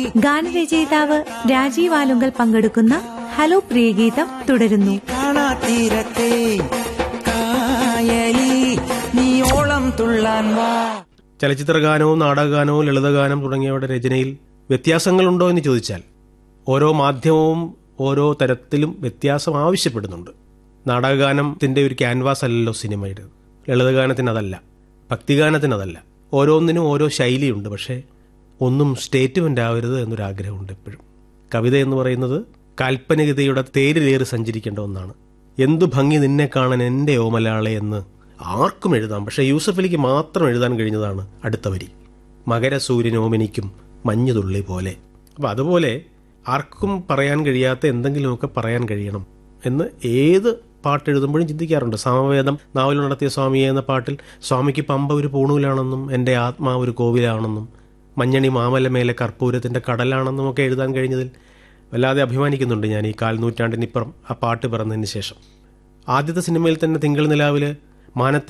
ഗാനരചയിതാവ് രാജീവ് ആലുങ്കൽ പങ്കെടുക്കുന്ന ഹലോ പ്രിയഗീതം തുടരുന്നു കാണാത്തീരത്തെ കായലി നീയോളം തുള്ളാൻ വാ ചലച്ചിത്രഗാനവും നാടകഗാനവും ലളിതഗാനം തുടങ്ങിയവയുടെ രചനയിൽ വ്യത്യാസങ്ങളുണ്ടോ എന്ന് ചോദിച്ചാൽ ഓരോ മാധ്യമവും ഓരോ തരത്തിലും വ്യത്യാസം ആവശ്യപ്പെടുന്നുണ്ട് നാടകഗാനത്തിന്റെ ഒരു ക്യാൻവാസ് അല്ലല്ലോ സിനിമയുടെ ലളിതഗാനത്തിന് അതല്ല ഭക്തിഗാനത്തിന് അതല്ല ഓരോന്നിനും ഓരോ ശൈലിയുണ്ട് പക്ഷേ ഒന്നും സ്റ്റേറ്റ്മെന്റ് ആവരുത് എന്നൊരാഗ്രഹമുണ്ട് എപ്പോഴും കവിത എന്ന് പറയുന്നത് കാൽപ്പനികതയുടെ തേരിലേറി സഞ്ചരിക്കേണ്ട ഒന്നാണ് എന്തു ഭംഗി നിന്നെ കാണാൻ എൻ്റെ ഓമലാളെ എന്ന് ആർക്കും എഴുതാം പക്ഷേ യൂസഫ് അലിക്ക് മാത്രം എഴുതാൻ കഴിഞ്ഞതാണ് അടുത്ത വരി മകരസൂര്യനോമനിക്കും മഞ്ഞുതുള്ളി പോലെ അപ്പം അതുപോലെ ആർക്കും പറയാൻ കഴിയാത്ത എന്തെങ്കിലുമൊക്കെ പറയാൻ കഴിയണം എന്ന് ഏത് പാട്ട് എഴുതുമ്പോഴും ചിന്തിക്കാറുണ്ട് സാമവേദം നാവൽ നടത്തിയ സ്വാമിയെ എന്ന പാട്ടിൽ സ്വാമിക്ക് പമ്പ ഒരു പൂണൂലാണെന്നും എൻ്റെ ആത്മാവ് ഒരു കോവിലാണെന്നും മഞ്ഞണി മാമലമേലെ കർപ്പൂരത്തിൻ്റെ കടലാണെന്നും ഒക്കെ എഴുതാൻ കഴിഞ്ഞതിൽ വല്ലാതെ അഭിമാനിക്കുന്നുണ്ട് ഞാൻ ഈ കാൽ നൂറ്റാണ്ടിനിപ്പുറം ആ പാട്ട് പിറന്നതിന് ശേഷം ആദ്യത്തെ സിനിമയിൽ തന്നെ തിങ്കൾ നിലാവിൽ മാനത്തെ